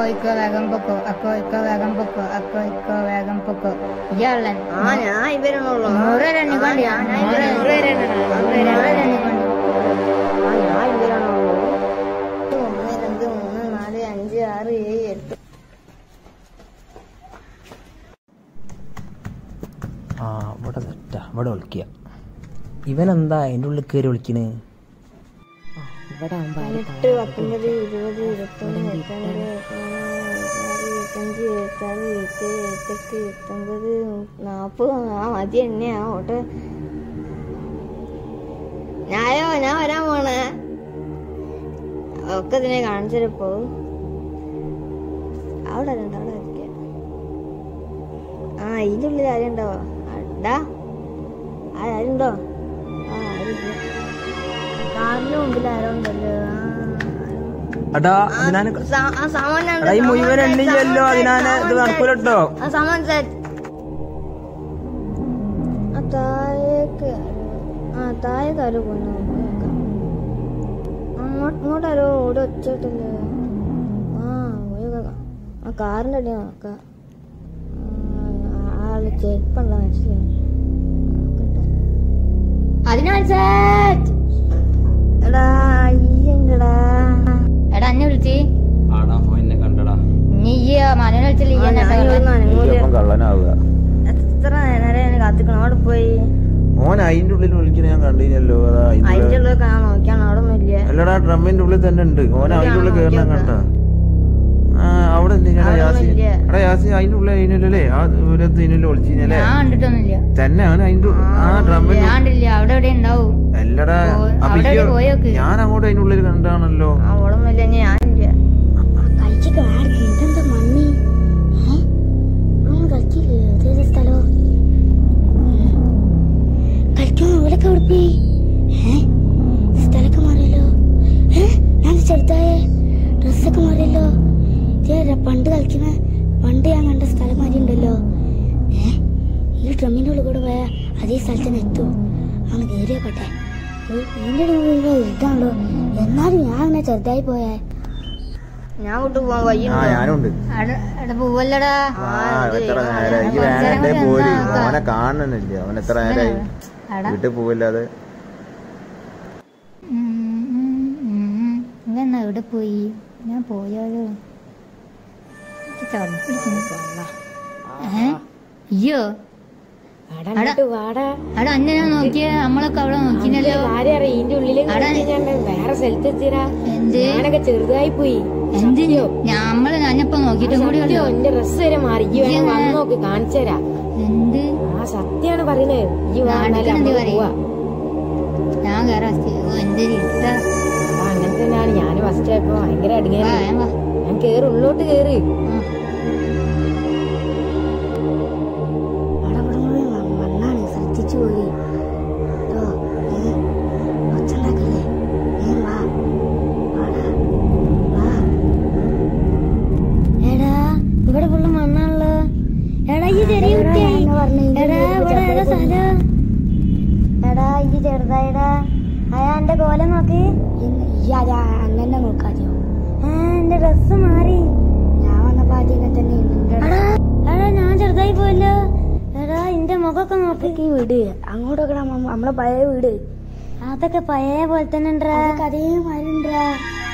Eco വേഗം പൊക്കോ അക്കോ eco വേഗം പൊക്കോ അക്കോ ഇക്കോ വേഗം പൊക്കോ ഇയാളൻ ആ ഞാൻ ഇവരാണുള്ളൂ നൂറ് രണ്ണിക്കൊണ്ട് നൂറ് നൂറ് രണ്ണിക്കൊണ്ട് ആ ഞാൻ ഇവരാണുള്ളൂ ഒന്ന് രണ്ട് മൂന്ന് നാല് അഞ്ച് ആറ് ഏഴ് എട്ട് ആ ഇവിടെ തെറ്റാ ഇവിടെ വിളിക്കുക ഇവനെന്താ അതിൻ്റെ ഉള്ളിൽ കയറി വിളിക്കണേ എട്ട് പത്തൊമ്പത് ഇരുപത് ഇരുപത്തൊന്ന് ഇരുപത്തിരണ്ട് ഇരുപത്തഞ്ച് ഇരുപത്താറ് ഇരുപത്തേഴ് ഇരുപത്തെട്ട് ഇരുപത്തൊമ്പത് നാൽപ്പത് ആ മതി എന്നെ ആ ഓട്ടെ ഞായോ ഞാൻ വരാൻ പോണേ ഒക്കെ ഇതിനെ കാണിച്ചപ്പോ അവിടെ ഉണ്ട് അവിടെ ഇരിക്കാം ആ ഇതിൻ്റെ ഉള്ളിൽ ആരുണ്ടോ ഡാ ആ ആരുണ്ടോ ആ ആരുമില്ല കാറിന്റെ മുമ്പിൽ ആരോ ഉണ്ടല്ലോ എടാ അതിനാന് ആ, സാ- ആ സാമാൻ എടാ ഈ മുഴുവൻ എണ്ണില്ലല്ലോ അതിനാന് ഇത് നടക്കൂലട്ടോ ആ സാമാൻ സെറ്റ് ആ താഴേക്ക് ആരോ- ആ താഴേക്ക് ആരോ കൊണ്ടു അങ്ങോട്ട് ഇങ്ങോട്ടാരോ ഇവിടെ ഒച്ചിട്ടല്ലേ ആ പോയേക്കാം ആ കാറിന്റെ അടി നോക്കാം ആ, ആള് ചെരുപ്പുള്ള മനസ്സിലായി അതിനാൽ സെറ്റ് എടാ ഇയ്യണ്ടടാ എടാ അന്നെ വിളിച്ച് ആടാ എന്നെ കണ്ടടാ നീ ഈ മനോനെ വിളിച്ചില്ല ഈ എന്നെ ഞാൻ ഇവിടുന്ന് അനങ്ങൂല. കള്ളനാവുക എത്ര നേരം കാത്തിക്കണം അവിടെ പോയി ഓൻ അതിന്റെ ഉള്ളിൽ വിളിക്കണ ഞാൻ കണ്ടിനല്ലോ അതാ അതിന്റെ ഇതില്. ഉള്ളിൽ കാണാൻ നോക്കിയാണ് അവിടെ ഒന്നും ഇല്ല അല്ലടാ ഡ്രമ്മിന്റെ ഉള്ളിൽ തന്നെ ഉണ്ട് ഓൻ അതിന്റെ ഉള്ളിൽ കയറണം കണ്ട ആ അവിടെ എന്തിനാ അവിടെ യാസി ഒന്നുമില്ല. എടാ യാസി അതിന്റെ ഉള്ളിൽ അതിനല്ലേ ആ ദൂരത്ത് ഇതിനുള്ള ഒളിച്ചിനല്ലേ ഞാൻ കണ്ടിട്ടൊന്നുമില്ല തന്നെ അവൻ അതിന്റെ ഉള്ളിൽ- ആ ഡ്രമ്മിന്റെ ഞാൻ കണ്ടില്ല അവിടെ എവിടെ ഉണ്ടാവും അല്ലടാ ഓ- അപ്പൊ അവിടെ ഇയ്യോ, പോയോക്ക്. ഞാൻ അങ്ങോട്ട് അതിന്റെ ഉള്ളിൽ കണ്ടാണല്ലോ അവിടെ ഒന്നുമില്ല ഞാനില്ല കളിച്ചൊക്കെ ആർക്ക് ഇതെന്താ മണ്ണി ഏ നമ്മൾ കളിച്ചില്ലേ അതേത് സ്ഥലോ കളിക്കാൻ ഇവിടൊക്കെ അവിടെ പോയി ഏ സ്ഥലമൊക്കെ മാറിയല്ലോ ഏ ഞാൻ ചെറുതായ ഡ്രസ്സൊക്കെ മാറിയല്ലോ ഇതേ പണ്ട് കളിക്കുന്ന പണ്ട് ഞാൻ കണ്ട സ്ഥലം മാറിയുണ്ടല്ലോ ഏ ഈ ഡ്രമ്മിൻ്റെ ഉള്ളിൽ കൂടെ പോയാൽ അതേ സ്ഥലത്ത് തന്നെ എത്തുമോ അങ്ങ് കയറിയോക്കട്ടെ ഇതിൻ്റെ ഉള്ളിൽ ഇതാണല്ലോ എന്നാലും ഞാൻ അങ്ങനെ ചെറുതായി പോയേ ഞാൻ വിട്ടു പോവാൻ വയ്യ ആ ഞാനുണ്ട് എടാ പോവല്ലടാ ആ എത്ര നേരം ഈ വേനന്റെ പോരി ഓനെ കാണണില്ല അവൻ എത്ര നേരമായി എടാ വീട്ടിൽ പോവില്ലാതെ ഇങ്ങനെ എവിടെ പോയി ഞാൻ പോയാലോ എനിക്ക് ചടപ്പിടിക്കുന്നു. ഏ? അയ്യോ എടാ എടാ അന്നെ ഞാൻ നോക്കിയ നമ്മളൊക്കെ അവിടെ നോക്കിനല്ലോ ഇതിന്റെ ഉള്ളില് എടാ വേറെ സ്ഥലത്ത് എത്തിയടാ എന്ത് ഞാനൊക്കെ ചെറുതായി പോയി എന്ത് നമ്മള് ഞാനിപ്പോ നോക്കിയിട്ടും കൂടി ഉള്ളൂ എന്റെ ഡ്രസ് വരെ മാറി ഈ വേണം വന്ന് നോക്ക് കാണിച്ചുതരാ എന്ത് ആ സത്യാണ് പറയുന്നത് ഈ നാട്ടിൽ എന്ത് പറയും? പോവാ ഞാൻ കേറാ ഓ എന്ത് ഇട്ട അപ്പൊ അങ്ങനെ തന്നെയാണ് ഞാൻ ഫസ്റ്റ് ആയപ്പോ ഭയങ്കര അടുങ്ങി വാ, ഞാൻ വാ. ഞാൻ കേറി ഉള്ളോട്ട് കേറി ആ. മണ്ണാണ് ശ്രദ്ധിച്ചു പോയി ഓ, ഏ, ഒച്ചണ്ടാക്കല്ലേ ഏ, വാ. വാടാ, വാ. എടാ ഇവിടെ ഫുള്ള് മണ്ണാണല്ലോ എടാ ഈ ചെറിയ കുട്ടിയായി എടാ ഇവിടെ ഏതാ സ്ഥലം എടാ ഈ ചെറുതായിടാ അയാ എന്റെ കോലം നോക്ക് അങ്ങനെ നോക്കാതെയോ എന്റെ ഡ്രസ് മാറി ഞാൻ വന്നപ്പോ ആദ്യം ഇങ്ങനെ തന്നെ എടാ എടാ ഞാൻ ചെറുതായി പോയല്ലോ എടാ എന്റെ മുഖമൊക്കെ നോക്ക് ഈ വീട് അങ്ങോട്ടൊക്കെ നമ്മളെ പഴയ വീട് അതൊക്കെ പഴയ പോലെ തന്നെ ഉണ്ടാ അതേമാതിരി ഉണ്ടാ